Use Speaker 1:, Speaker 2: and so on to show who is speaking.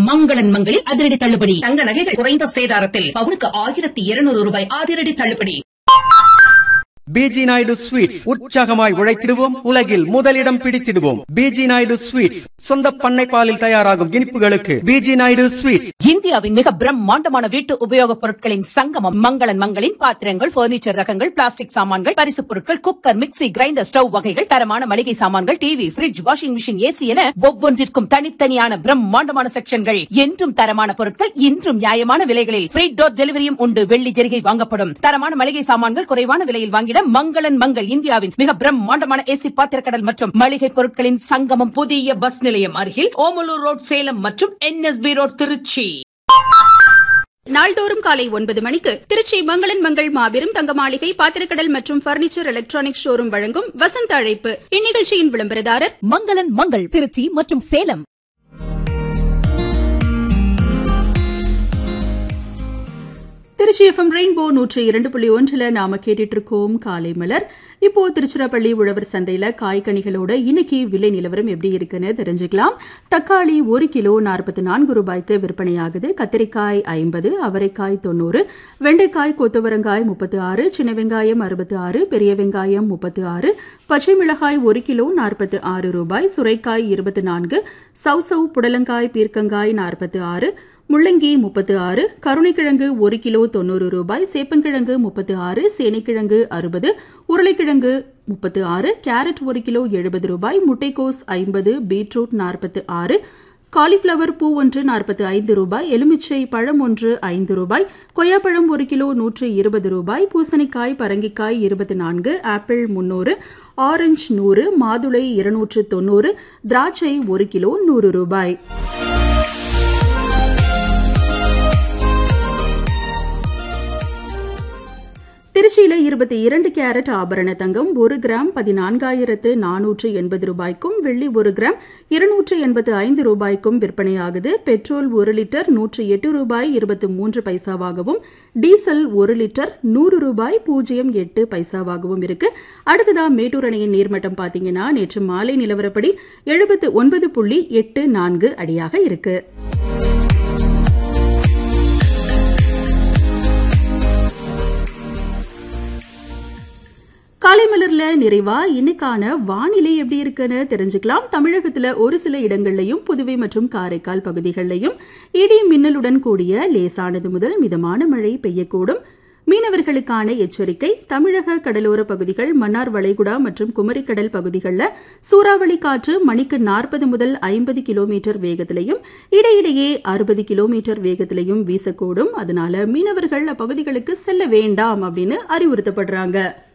Speaker 1: மங்களன் மங்களில் அதிரடி தள்ளுபடி
Speaker 2: தங்க நகைகள் குறைந்த சேதாரத்தில் பவுனுக்கு ஆயிரத்தி இருநூறு ரூபாய் அதிரடி தள்ளுபடி
Speaker 3: பிஜி நாயுடு ஸ்வீட்ஸ் உற்சாகமாய் உழைத்திடுவோம் உலகில் முதலிடம் பிடித்திடுவோம் பிஜி நாயுடு ஸ்வீட்ஸ் சொந்த பண்ணை பாலில் தயாராகும் இனிப்புகளுக்கு பிஜி நாயுடு ஸ்வீட்ஸ்
Speaker 1: இந்தியாவின் மிக பிரம்மாண்டமான வீட்டு உபயோகப் பொருட்களின் சங்கமம் மங்களன் மங்களின் பாத்திரங்கள் பர்னிச்சர் ரகங்கள் பிளாஸ்டிக் சாமான்கள் பரிசுப் பொருட்கள் குக்கர் மிக்ஸி கிரைண்டர் ஸ்டவ் வகைகள் தரமான மளிகை சாமான்கள் TV fridge washing machine AC என ஒவ்வொன்றிற்கும் தனித்தனியான பிரம்மாண்டமான செக்ஷன்கள் என்றும் தரமான பொருட்கள் இன்றும் நியாயமான விலைகளில் ஃப்ரீ டோர் டெலிவரியும் உண்டு வெள்ளி ஜெரிகை வாங்கப்படும் தரமான மளிகை சாமான்கள் குறைவான விலையில் வாங்கிட மங்களன் மங்கள் இந்தியாவின் மிக பிரம்மாண்டமான ஏசி பாத்திரக்கடல் மற்றும் மளிகை பொருட்களின் சங்கமம் புதிய பஸ் நிலையம் அருகில் ஓமலூர் ரோட் சேலம் மற்றும் என்எஸ்பி ரோட் திருச்சி
Speaker 4: நாள்தோறும் காலை ஒன்பது மணிக்கு திருச்சி மங்களன் மங்கள் மாபெரும் தங்க மாளிகை பாத்திரக்கடல் மற்றும் பர்னிச்சர் எலக்ட்ரானிக் ஷோரூம் வழங்கும் வசந்த அழைப்பு இந்நிகழ்ச்சியின் விளம்பரதாரர்
Speaker 1: மங்களன் மங்கள் திருச்சி மற்றும் சேலம்
Speaker 4: திருச்சி எஃப்எம் ரெயின்போ நூற்றி இரண்டு புள்ளி ஒன்றில் நாம கேட்டுட்டு இருக்கோம் காலை மலர் இப்போ திருச்சிராப்பள்ளி உழவர் சந்தையில காய்கனிகளோட இன்னைக்கு விலை நிலவரம் எப்படி இருக்குன்னு தெரிஞ்சுக்கலாம் தக்காளி ஒரு கிலோ நாற்பத்தி நான்கு ரூபாய்க்கு விற்பனையாகுது கத்திரிக்காய் ஐம்பது அவரைக்காய் தொண்ணூறு வெண்டைக்காய் கொத்தவரங்காய் முப்பத்தி ஆறு சின்ன வெங்காயம் அறுபத்தி ஆறு பெரிய வெங்காயம் முப்பத்தி ஆறு பச்சை மிளகாய் ஒரு கிலோ நாற்பத்தி ஆறு ரூபாய் சுரைக்காய் இருபத்தி நான்கு சவுசவ் புடலங்காய் பீர்க்கங்காய் நாற்பத்தி ஆறு முள்ளங்கி முப்பத்து ஆறு கருணைக்கிழங்கு ஒரு கிலோ தொண்ணூறு ரூபாய் சேப்பங்கிழங்கு முப்பத்து ஆறு சேனைக்கிழங்கு அறுபது உருளைக்கிழங்கு முப்பத்து ஆறு கேரட் ஒரு கிலோ எழுபது ரூபாய் முட்டைக்கோஸ் ஐம்பது பீட்ரூட் நாற்பத்து ஆறு காலிஃப்ளவர் பூ ஒன்று நாற்பத்தி ஐந்து ரூபாய் எலுமிச்சை பழம் ஒன்று ஐந்து ரூபாய் கொய்யாப்பழம் ஒரு கிலோ நூற்று இருபது ரூபாய் பூசணிக்காய் பரங்கிக்காய் இருபத்தி நான்கு ஆப்பிள் முன்னூறு ஆரஞ்சு நூறு மாதுளை இருநூற்று தொண்ணூறு திராட்சை ஒரு கிலோ நூறு ரூபாய் திருச்சியில இருபத்தி இரண்டு கேரட் ஆபரண தங்கம் ஒரு கிராம் பதினான்காயிரத்து நானூற்று எண்பது ரூபாய்க்கும் வெள்ளி ஒரு கிராம் இருநூற்று எண்பத்து ஐந்து ரூபாய்க்கும் விற்பனையாகுது பெட்ரோல் ஒரு லிட்டர் நூற்று எட்டு ரூபாய் இருபத்தி மூன்று பைசாவாகவும் டீசல் ஒரு லிட்டர் நூறு ரூபாய் பூஜ்ஜியம் எட்டு பைசாவாகவும் இருக்கு அடுத்ததா மேட்டூர் அணையின் நீர்மட்டம் பாத்தீங்கன்னா நேற்று மாலை நிலவரப்படி எழுபத்து ஒன்பது புள்ளி எட்டு நான்கு அடியாக இருக்கு காலை மலர்ல நிறைவா இன்னைக்கான வானிலை எப்படி இருக்குன்னு தெரிஞ்சுக்கலாம் தமிழகத்துல ஒரு சில இடங்கள்லயும் புதுவை மற்றும் காரைக்கால் பகுதிகளிலையும் இடி மின்னலுடன் கூடிய லேசானது முதல் மிதமான மழை பெய்யக்கூடும் மீனவர்களுக்கான எச்சரிக்கை தமிழக கடலோர பகுதிகள் மன்னார் வளைகுடா மற்றும் குமரிக்கடல் பகுதிகளில் சூறாவளி காற்று மணிக்கு நாற்பது முதல் ஐம்பது கிலோமீட்டர் வேகத்திலையும் இடையிடையே அறுபது கிலோமீட்டர் வேகத்திலையும் வீசக்கூடும் அதனால மீனவர்கள் அப்பகுதிகளுக்கு செல்ல வேண்டாம் அப்படின்னு அறிவுறுத்தப்படுறாங்க